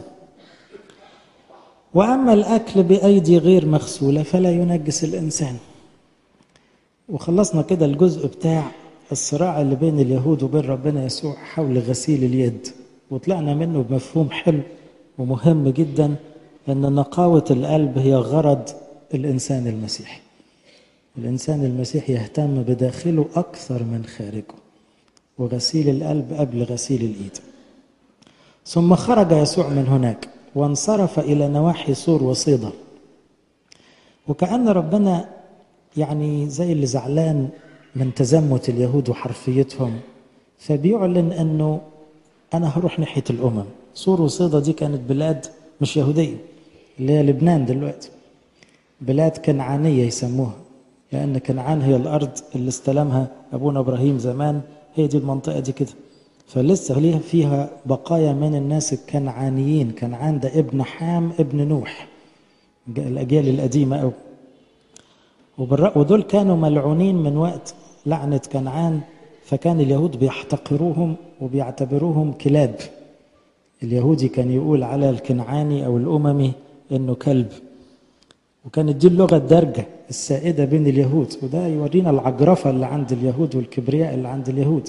Speaker 1: وأما الأكل بأيدي غير مغسولة فلا ينجس الإنسان وخلصنا كده الجزء بتاع الصراع اللي بين اليهود وبين ربنا يسوع حول غسيل اليد وطلعنا منه بمفهوم حلو ومهم جدا ان نقاوه القلب هي غرض الانسان المسيحي الانسان المسيحي يهتم بداخله اكثر من خارجه وغسيل القلب قبل غسيل الايد ثم خرج يسوع من هناك وانصرف الى نواحي سور وصيدا وكان ربنا يعني زي اللي زعلان من تزمت اليهود وحرفيتهم فبيعلن انه انا هروح ناحيه الامم سور وصيدا دي كانت بلاد مش يهوديه اللي هي لبنان دلوقتي بلاد كنعانيه يسموها لان كنعان هي الارض اللي استلمها ابونا ابراهيم زمان هي دي المنطقه دي كده فلسه ليها فيها بقايا من الناس الكنعانيين كنعان ده ابن حام ابن نوح الاجيال القديمه قوي ودول كانوا ملعونين من وقت لعنه كنعان فكان اليهود بيحتقروهم وبيعتبروهم كلاب اليهودي كان يقول على الكنعاني او الاممي انه كلب وكانت دي اللغه الدارجه السائده بين اليهود وده يورينا العجرفه اللي عند اليهود والكبرياء اللي عند اليهود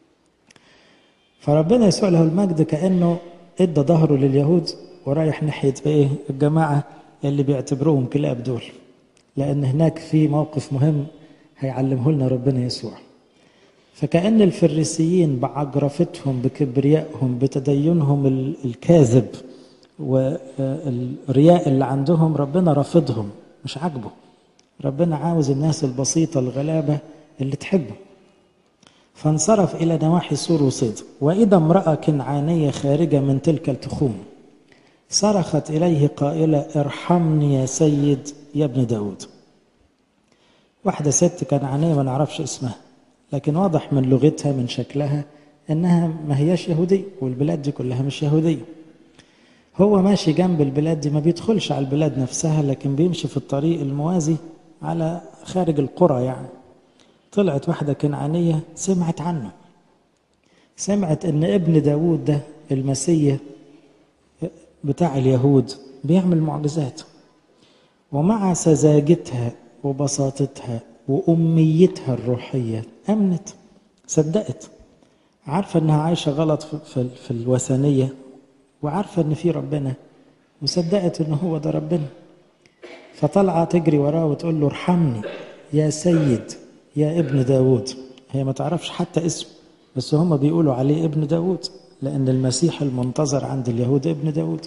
Speaker 1: فربنا يسوع له المجد كانه ادى ظهره لليهود ورايح ناحيه ايه الجماعه اللي بيعتبروهم كلاب دول لان هناك في موقف مهم هيعلمه لنا ربنا يسوع فكأن الفريسيين بعجرفتهم بكبريائهم بتدينهم الكاذب والرياء اللي عندهم ربنا رافضهم مش عاجبه ربنا عاوز الناس البسيطة الغلابة اللي تحبه فانصرف إلى نواحي سور وصيد وإذا امرأة كنعانية خارجة من تلك التخوم صرخت إليه قائلة ارحمني يا سيد يا ابن داود واحدة ست كنعانية ما نعرفش اسمها لكن واضح من لغتها من شكلها انها ما هياش يهودية والبلاد دي كلها مش يهودية هو ماشي جنب البلاد دي ما بيدخلش على البلاد نفسها لكن بيمشي في الطريق الموازي على خارج القرى يعني طلعت واحدة كنعانية سمعت عنه سمعت ان ابن داود ده المسيح بتاع اليهود بيعمل معجزات ومع سذاجتها وبساطتها وأميتها الروحية أمنت صدقت عارفة إنها عايشة غلط في, في الوثنية وعارفة إن في ربنا وصدقت إن هو ده ربنا فطلعة تجري وراه وتقول له ارحمني يا سيد يا ابن داود هي ما تعرفش حتى اسمه بس هم بيقولوا عليه ابن داود لأن المسيح المنتظر عند اليهود ابن داود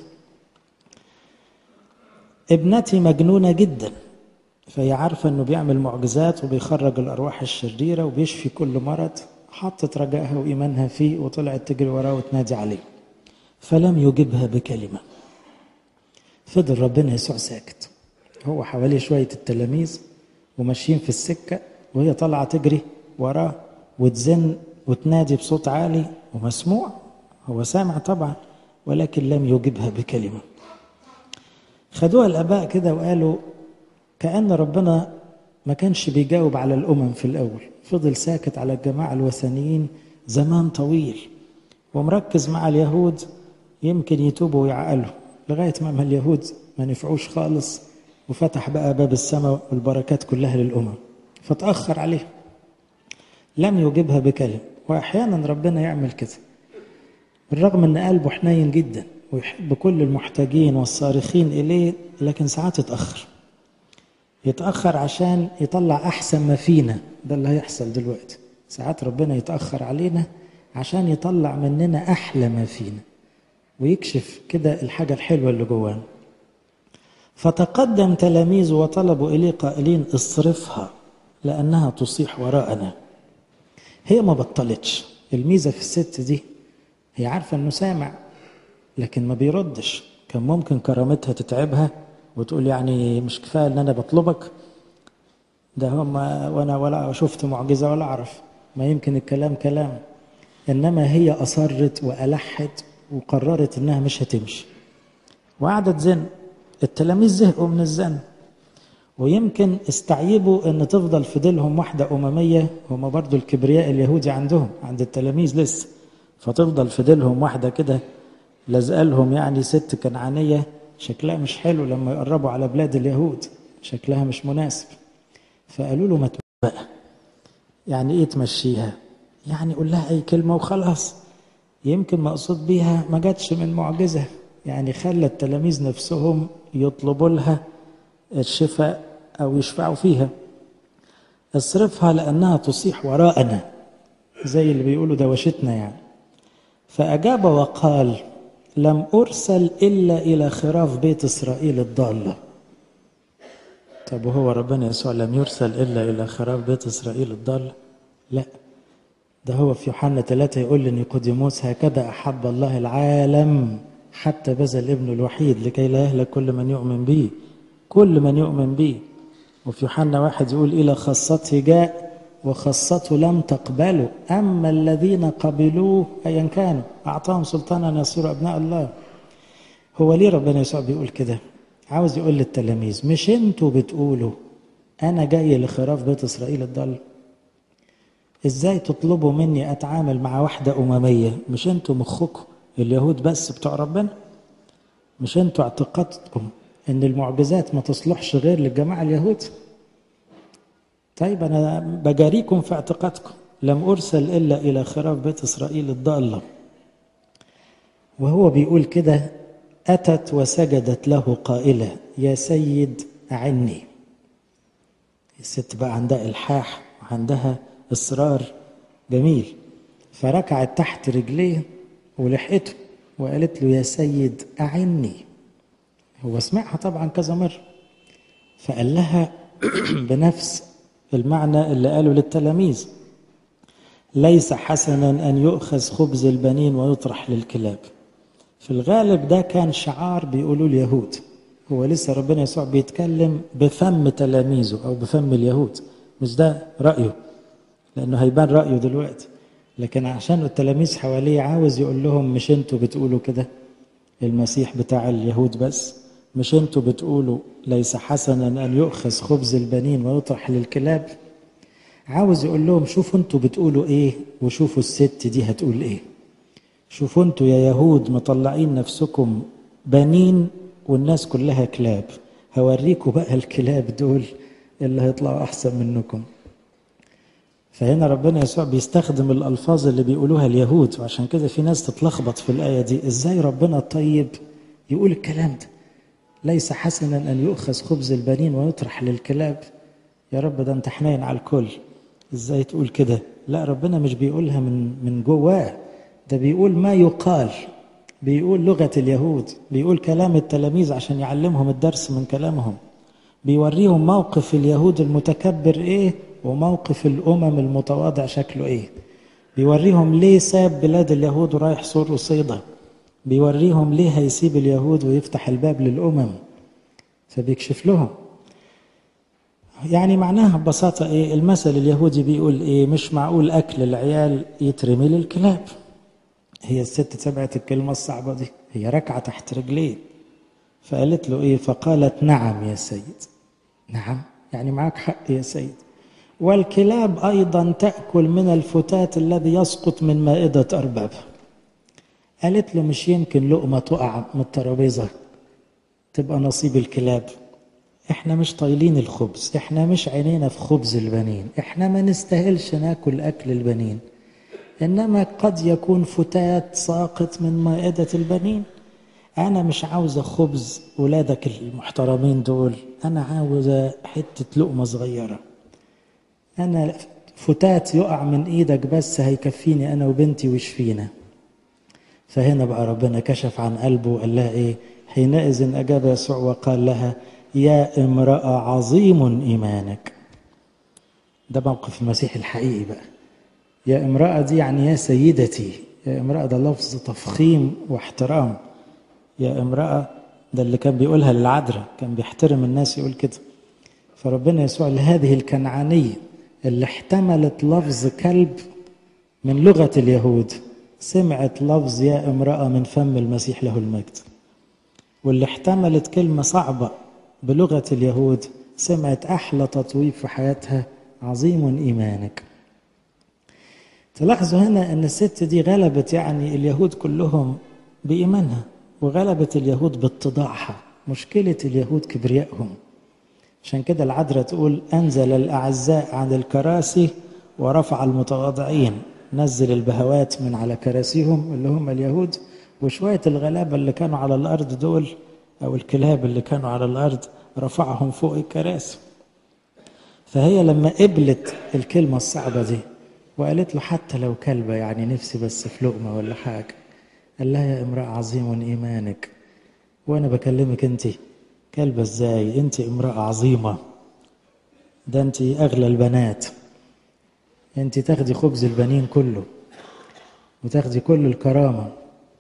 Speaker 1: ابنتي مجنونة جدا فهي عارفة انه بيعمل معجزات وبيخرج الارواح الشريرة وبيشفي كل مرض حطت رجائها وايمانها فيه وطلعت تجري وراه وتنادي عليه فلم يجبها بكلمة فضل ربنا يسوع ساكت هو حواليه شوية التلاميذ وماشيين في السكة وهي طالعة تجري وراه وتزن وتنادي بصوت عالي ومسموع هو سامع طبعا ولكن لم يجبها بكلمة خدوها الآباء كده وقالوا كأن ربنا ما كانش بيجاوب على الأمم في الأول فضل ساكت على الجماعة الوثنيين زمان طويل ومركز مع اليهود يمكن يتوبوا ويعقلوا لغاية ما اليهود ما نفعوش خالص وفتح بقى باب السماء والبركات كلها للأمم فتأخر عليه لم يجبها بكلمة وأحيانا ربنا يعمل كده بالرغم أن قلبه حنين جدا ويحب كل المحتاجين والصارخين إليه لكن ساعات يتأخر يتأخر عشان يطلع أحسن ما فينا ده اللي هيحصل دلوقتي ساعات ربنا يتأخر علينا عشان يطلع مننا أحلى ما فينا ويكشف كده الحاجة الحلوة اللي جوانا فتقدم تلاميذه وطلبوا إليه قائلين اصرفها لأنها تصيح وراءنا هي ما بطلتش الميزة في الست دي هي عارفة أنه سامع لكن ما بيردش كان ممكن كرامتها تتعبها وتقول يعني مش كفايه ان انا بطلبك ده هم وانا ولا شفت معجزه ولا اعرف ما يمكن الكلام كلام انما هي اصرت والحت وقررت انها مش هتمشي وقعدت زن التلاميذ زهقوا من الزن ويمكن استعيبوا ان تفضل في ديلهم واحده امميه هم برضو الكبرياء اليهودي عندهم عند التلاميذ لسه فتفضل في ديلهم واحده كده لازقالهم يعني ست كنعانيه شكلها مش حلو لما يقربوا على بلاد اليهود شكلها مش مناسب فقالوا له ما بقى يعني ايه تمشيها يعني قول لها اي كلمه وخلاص يمكن مقصود بيها ما جاتش من معجزه يعني خلى التلاميذ نفسهم يطلبوا لها الشفاء او يشفعوا فيها اصرفها لانها تصيح وراءنا زي اللي بيقولوا دوشتنا يعني فاجاب وقال لم أرسل إلا إلى خراف بيت إسرائيل الضالة طب وهو ربنا يسوع لم يرسل إلا إلى خراف بيت إسرائيل الضالة لا ده هو في يوحنا ثلاثة يقول لنيقوديموس هكذا أحب الله العالم حتى بذل ابنه الوحيد لكي لا يهلك كل من يؤمن به كل من يؤمن به وفي يوحنا واحد يقول إلى خاصته جاء وخاصته لم تقبله أما الذين قبلوه أيا كانوا أعطاهم سلطانا يصيروا أبناء الله هو ليه ربنا يسوع بيقول كده عاوز يقول للتلاميذ مش انتوا بتقولوا أنا جاي لخراف بيت إسرائيل الضال إزاي تطلبوا مني أتعامل مع واحدة أممية مش انتوا مخكم اليهود بس بتوع ربنا مش انتوا اعتقادكم ان المعجزات ما تصلحش غير للجماعة اليهود طيب أنا بجاريكم في اعتقادكم لم أرسل إلا إلى خراف بيت إسرائيل الضالة وهو بيقول كده أتت وسجدت له قائلة يا سيد أعني الست بقى عندها إلحاح وعندها إصرار جميل فركعت تحت رجليه ولحقته وقالت له يا سيد أعني هو سمعها طبعا كذا مرة فقال لها بنفس المعنى اللي قاله للتلاميذ ليس حسنا أن يؤخذ خبز البنين ويطرح للكلاب في الغالب ده كان شعار بيقولوا اليهود هو لسه ربنا يسوع بيتكلم بفم تلاميذه أو بفم اليهود مش ده رأيه لأنه هيبان رأيه دلوقتي لكن عشان التلاميذ حواليه عاوز يقول لهم مش انتوا بتقولوا كده المسيح بتاع اليهود بس مش انتوا بتقولوا ليس حسنا ان يؤخذ خبز البنين ويطرح للكلاب عاوز يقول لهم شوفوا انتوا بتقولوا ايه وشوفوا الست دي هتقول ايه شوفوا انتوا يا يهود مطلعين نفسكم بنين والناس كلها كلاب هوريكم بقى الكلاب دول اللي هيطلعوا احسن منكم فهنا ربنا يسوع بيستخدم الالفاظ اللي بيقولوها اليهود وعشان كده في ناس تتلخبط في الايه دي ازاي ربنا طيب يقول الكلام ده ليس حسنا ان يؤخذ خبز البنين ويطرح للكلاب يا رب ده انت حنين على الكل ازاي تقول كده لا ربنا مش بيقولها من من جواه ده بيقول ما يقال بيقول لغه اليهود بيقول كلام التلاميذ عشان يعلمهم الدرس من كلامهم بيوريهم موقف اليهود المتكبر ايه وموقف الامم المتواضع شكله ايه بيوريهم ليه ساب بلاد اليهود ورايح سور وصيدا بيوريهم ليه هيسيب اليهود ويفتح الباب للامم فبيكشف لهم يعني معناها ببساطة إيه المثل اليهودي بيقول إيه مش معقول أكل العيال يترمي للكلاب هي الست سمعت الكلمة الصعبة دي هي ركعة تحت رجليه فقالت له إيه فقالت نعم يا سيد نعم يعني معك حق يا سيد والكلاب أيضا تأكل من الفتات الذي يسقط من مائدة أربابها قالت له مش يمكن لقمة تقع من الترابيزة تبقى نصيب الكلاب احنا مش طايلين الخبز احنا مش عينينا في خبز البنين احنا ما نستاهلش ناكل اكل البنين انما قد يكون فتات ساقط من مائدة البنين انا مش عاوزة خبز ولادك المحترمين دول انا عاوزة حتة لقمة صغيرة انا فتات يقع من ايدك بس هيكفيني انا وبنتي ويشفينا فهنا بقى ربنا كشف عن قلبه وقال لها ايه حينئذ اجاب يسوع وقال لها يا امرأة عظيم إيمانك ده موقف المسيح الحقيقي بقى يا امرأة دي يعني يا سيدتي يا امرأة ده لفظ تفخيم واحترام يا امرأة ده اللي كان بيقولها للعذراء كان بيحترم الناس يقول كده فربنا يسوع لهذه الكنعانية اللي احتملت لفظ كلب من لغة اليهود سمعت لفظ يا امرأة من فم المسيح له المجد واللي احتملت كلمة صعبة بلغة اليهود سمعت أحلى تطويب في حياتها عظيم إيمانك تلاحظوا هنا أن الست دي غلبت يعني اليهود كلهم بإيمانها وغلبت اليهود باتضاعها مشكلة اليهود كبريائهم عشان كده العذراء تقول أنزل الأعزاء عن الكراسي ورفع المتواضعين نزل البهوات من على كراسيهم اللي هم اليهود وشوية الغلابة اللي كانوا على الأرض دول أو الكلاب اللي كانوا على الأرض رفعهم فوق الكراسي فهي لما قبلت الكلمة الصعبة دي وقالت له حتى لو كلبة يعني نفسي بس في لقمة ولا حاجة قال لها يا امرأة عظيم إيمانك وأنا بكلمك أنت كلبة إزاي أنت امرأة عظيمة ده أنت أغلى البنات أنت تاخدي خبز البنين كله وتاخدي كل الكرامة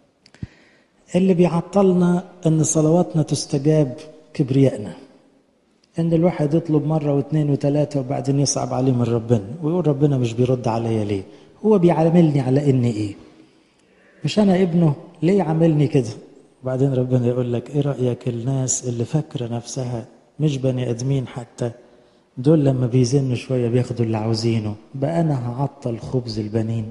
Speaker 1: اللي بيعطلنا ان صلواتنا تستجاب كبريائنا ان الواحد يطلب مره واثنين وثلاثه وبعدين يصعب عليه من ربنا ويقول ربنا مش بيرد عليا ليه هو بيعاملني على اني ايه مش انا ابنه ليه عاملني كده وبعدين ربنا يقول لك ايه رايك الناس اللي فاكره نفسها مش بني ادمين حتى دول لما بيزنوا شويه بياخدوا اللي عاوزينه بقى انا هعطل خبز البنين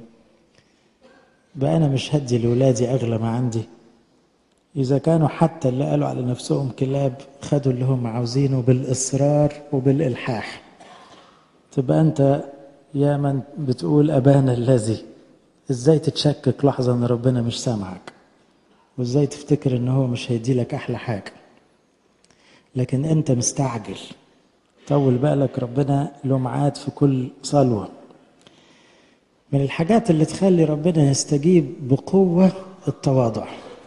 Speaker 1: بقى انا مش هدي لاولادي اغلى ما عندي إذا كانوا حتى اللي قالوا على نفسهم كلاب خدوا اللي هم عاوزينه بالإصرار وبالإلحاح تبقى أنت يا من بتقول أبانا الذي إزاي تتشكك لحظة أن ربنا مش سامعك وإزاي تفتكر أن هو مش هيدي لك أحلى حاجة لكن أنت مستعجل طول بالك ربنا له ميعاد في كل صلوة من الحاجات اللي تخلي ربنا يستجيب بقوة التواضع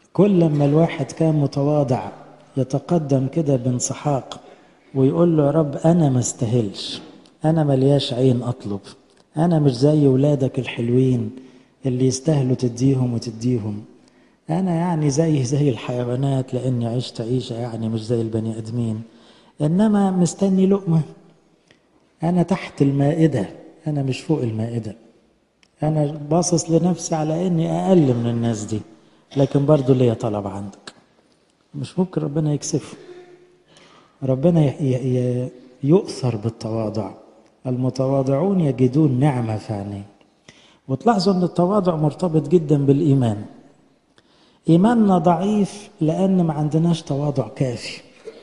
Speaker 1: كل لما الواحد كان متواضع يتقدم كده بانسحاق ويقول له يا رب أنا ما استاهلش أنا ملياش عين أطلب أنا مش زي ولادك الحلوين اللي يستاهلوا تديهم وتديهم أنا يعني زي زي الحيوانات لأني عشت عيشة يعني مش زي البني آدمين إنما مستني لقمة أنا تحت المائدة أنا مش فوق المائدة أنا باصص لنفسي على إني أقل من الناس دي لكن برضو ليا طلب عندك مش ممكن ربنا يكسفه ربنا يؤثر بالتواضع المتواضعون يجدون نعمة في عينيه وتلاحظوا ان التواضع مرتبط جدا بالايمان ايماننا ضعيف لان ما عندناش تواضع كافي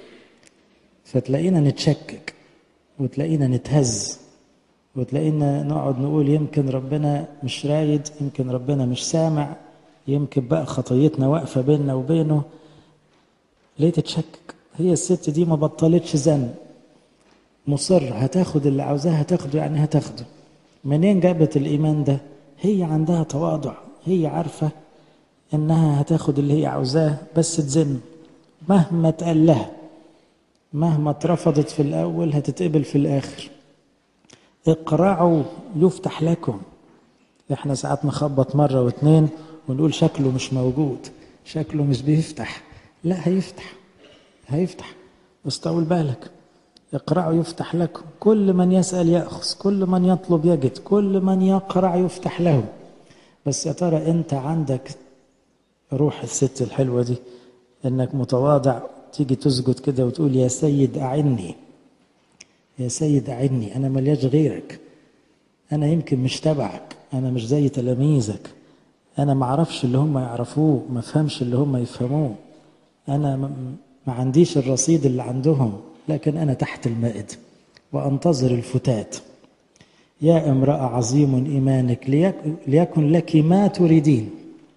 Speaker 1: فتلاقينا نتشكك وتلاقينا نتهز وتلاقينا نقعد نقول يمكن ربنا مش رايد يمكن ربنا مش سامع يمكن بقى خطيتنا واقفة بيننا وبينه ليه تتشكك هي الست دي ما بطلتش زن مصر هتاخد اللي عاوزاه هتاخده يعني هتاخده منين جابت الإيمان ده هي عندها تواضع هي عارفة إنها هتاخد اللي هي عاوزاه بس تزن مهما اتقال لها مهما اترفضت في الأول هتتقبل في الآخر اقرعوا يفتح لكم احنا ساعات نخبط مرة واتنين ونقول شكله مش موجود شكله مش بيفتح لا هيفتح هيفتح بس طول بالك اقرعوا يفتح لكم كل من يسأل يأخذ كل من يطلب يجد كل من يقرع يفتح له بس يا ترى انت عندك روح الست الحلوة دي انك متواضع تيجي تسجد كده وتقول يا سيد أعني يا سيد أعني أنا ملياش غيرك أنا يمكن مش تبعك أنا مش زي تلاميذك أنا ما أعرفش اللي هم يعرفوه ما فهمش اللي هم يفهموه أنا ما عنديش الرصيد اللي عندهم لكن أنا تحت المائد وأنتظر الفتات يا امرأة عظيم إيمانك ليكن لك ما تريدين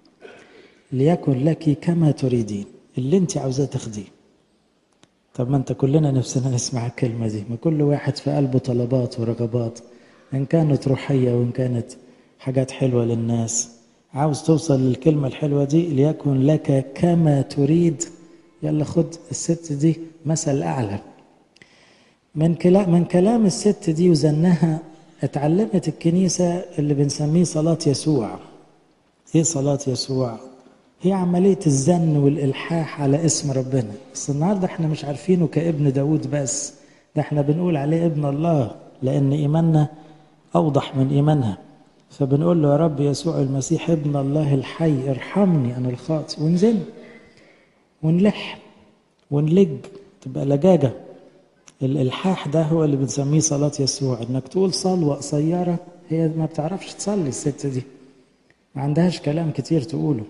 Speaker 1: ليكن لك كما تريدين اللي انت عاوزاه تاخديه طب ما انت كلنا نفسنا نسمع الكلمة دي ما كل واحد في قلبه طلبات ورغبات إن كانت روحية وإن كانت حاجات حلوة للناس عاوز توصل للكلمة الحلوة دي ليكن لك كما تريد يلا خد الست دي مثل أعلى من كلام من كلام الست دي وزنها اتعلمت الكنيسة اللي بنسميه صلاة يسوع ايه صلاة يسوع هي عملية الزن والإلحاح على اسم ربنا بس النهاردة احنا مش عارفينه كابن داود بس ده احنا بنقول عليه ابن الله لأن إيماننا أوضح من إيمانها فبنقول له يا رب يسوع المسيح ابن الله الحي ارحمني أنا الخاطئ ونزل ونلح ونلج تبقى لجاجة الإلحاح ده هو اللي بنسميه صلاة يسوع إنك تقول صلوة قصيرة هي ما بتعرفش تصلي الست دي ما عندهاش كلام كتير تقوله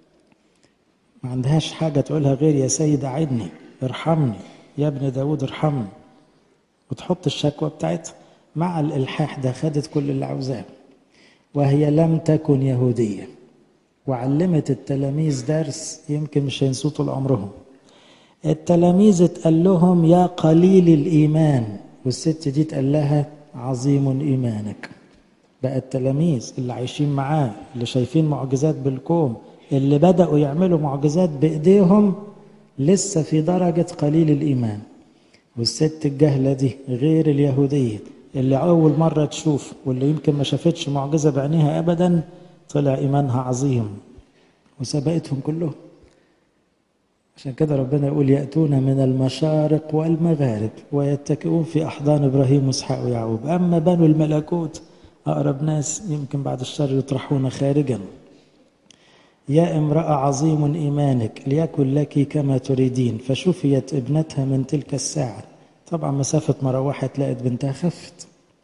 Speaker 1: ما عندهاش حاجة تقولها غير يا سيد أعدني ارحمني يا ابن داود ارحمني وتحط الشكوى بتاعتها مع الإلحاح ده خدت كل اللي عاوزاه وهي لم تكن يهودية وعلمت التلاميذ درس يمكن مش هينسوه طول عمرهم التلاميذ اتقال لهم يا قليل الإيمان والست دي اتقال لها عظيم إيمانك بقى التلاميذ اللي عايشين معاه اللي شايفين معجزات بالكوم اللي بدأوا يعملوا معجزات بإيديهم لسه في درجة قليل الإيمان والست الجهلة دي غير اليهودية اللي أول مرة تشوف واللي يمكن ما شافتش معجزة بعينيها أبدا طلع إيمانها عظيم وسبقتهم كلهم عشان كده ربنا يقول يأتون من المشارق والمغارب ويتكئون في أحضان إبراهيم وإسحاق ويعقوب أما بنو الملكوت أقرب ناس يمكن بعد الشر يطرحون خارجا يا امرأة عظيم إيمانك ليكن لك كما تريدين فشفيت ابنتها من تلك الساعة طبعا مسافة ما روحت لقت بنتها خفت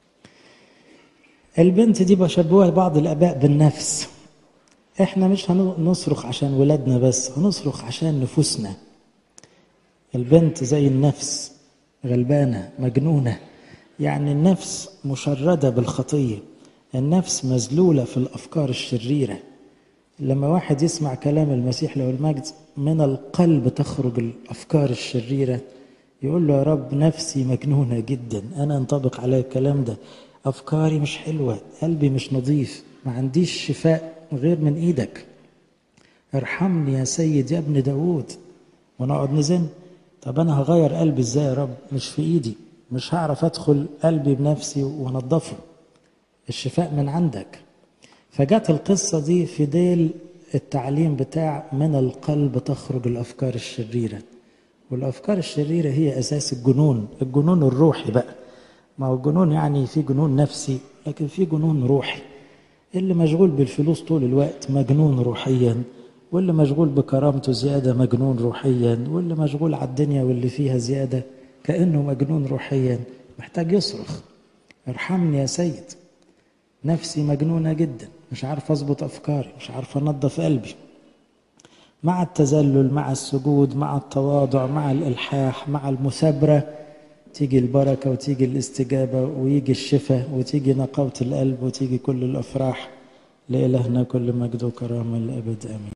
Speaker 1: البنت دي بشبهها بعض الآباء بالنفس احنا مش هنصرخ عشان ولادنا بس هنصرخ عشان نفوسنا البنت زي النفس غلبانة مجنونة يعني النفس مشردة بالخطية النفس مذلولة في الأفكار الشريرة لما واحد يسمع كلام المسيح له المجد من القلب تخرج الأفكار الشريرة يقول له يا رب نفسي مجنونة جدا أنا انطبق على الكلام ده أفكاري مش حلوة قلبي مش نظيف ما عنديش شفاء غير من إيدك ارحمني يا سيد يا ابن داود ونقعد نزن طب انا هغير قلبي ازاي يا رب مش في ايدي مش هعرف ادخل قلبي بنفسي وانضفه الشفاء من عندك فجت القصة دي في ديل التعليم بتاع من القلب تخرج الأفكار الشريرة والأفكار الشريرة هي أساس الجنون الجنون الروحي بقى ما هو الجنون يعني في جنون نفسي لكن في جنون روحي اللي مشغول بالفلوس طول الوقت مجنون روحيا واللي مشغول بكرامته زيادة مجنون روحيا واللي مشغول على الدنيا واللي فيها زيادة كأنه مجنون روحيا محتاج يصرخ ارحمني يا سيد نفسي مجنونة جدا مش عارف أظبط أفكاري مش عارف أنظف قلبي مع التذلل مع السجود مع التواضع مع الإلحاح مع المثابرة تيجي البركة وتيجي الاستجابة ويجي الشفاء وتيجي نقاوة القلب وتيجي كل الأفراح لإلهنا كل مجد وكرامة للأبد آمين